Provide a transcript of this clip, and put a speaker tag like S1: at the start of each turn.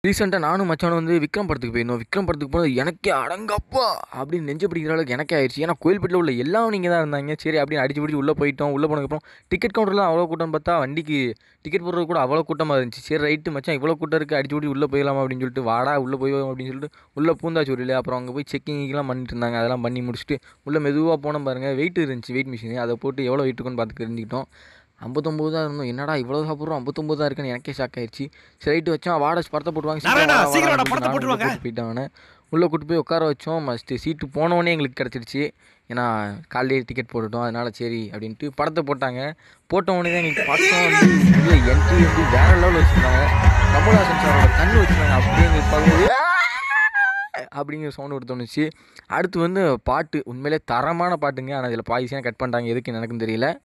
S1: ரீசெண்டாக நானும் மச்சானும் வந்து விக்ரம் படத்துக்கு போயிருந்தோம் விக்ரம் படத்துக்கு போனது எனக்கே அடங்கப்பா அப்படின்னு நெஞ்சு பிடிக்கிற அளவுக்கு எனக்கே ஆயிடுச்சு ஏன்னா கோயில்பேட்டில் உள்ள எல்லாம் நீங்கள் தான் இருந்தாங்க சரி அப்படின்னு அடிச்சு பிடிச்சி உள்ளே போயிட்டோம் உள்ளே போனதுக்கப்புறம் டிக்கெட் கவுண்டர்லாம் அவ்வளோ கூட்டம் பார்த்தா வண்டிக்கு டிக்கெட் போடுறது கூட அவ்வளோ கூட்டமாக இருந்துச்சு சரி ரைட்டு மச்சான் இவ்வளோ கூட்டம் இருக்குது அடிச்சு பிடிச்சி உள்ளே போயிடலாமா அப்படின்னு சொல்லிட்டு வாடா உள்ளே போய் அப்படின்னு சொல்லிட்டு உள்ளே பூந்தாச்சு ஒரு அப்புறம் அங்கே போய் செக்கிங்லாம் பண்ணிட்டு இருந்தாங்க அதெல்லாம் பண்ணி முடிச்சுட்டு உள்ளே மெதுவாக போனோம் பாருங்கள் வெயிட் இருந்துச்சு வெயிட் மிஷின் அதை போட்டு எவ்வளோ வெயிட் இருக்குன்னு பார்த்து தெரிஞ்சுக்கிட்டோம் ஐம்பத்தொம்போது தான் இருந்தோம் என்னடா இவ்வளோ சாப்பிட்றோம் ஐம்பத்தொம்போது தான் இருக்குன்னு எனக்கே ஷாக் ஆயிடுச்சு சரி ரைட்டு வச்சோம் வாடா படத்தை போட்டுவாங்க சீக்கிரம்
S2: நாராயணா,
S1: வாடா,
S2: சீக்கிரம்
S1: வாடா
S2: வாடா, படத்தை
S1: அப்படின்னு நானும்
S2: போட்டுருவாங்க.
S1: கூட்டிட்டு போயிட்டான் அவனை உள்ளே கூட்டு போய் உட்கார வச்சோம் மஸ்ட்டு சீட்டு போனவொடனே எங்களுக்கு கிடச்சிருச்சு ஏன்னா காலையிலே டிக்கெட் போட்டுட்டோம் அதனால சரி அப்படின்ட்டு படத்தை போட்டாங்க போட்ட உடனே தான் எங்களுக்கு படம் வந்து இல்லை என்ட்ரி வந்து வேற லெவலில் வச்சுருந்தாங்க கமல்ஹாசன் சாரோட கண்ணு வச்சுருந்தாங்க அப்படியே எங்களுக்கு பார்க்கும்போது அப்படிங்கிற சவுண்டு ஒரு தோணுச்சு அடுத்து வந்து பாட்டு உண்மையிலே தரமான பாட்டுங்க ஆனால் இதில் பாதிசியாக கட் பண்ணிட்டாங்க எதுக்கு எனக்கும் தெரியல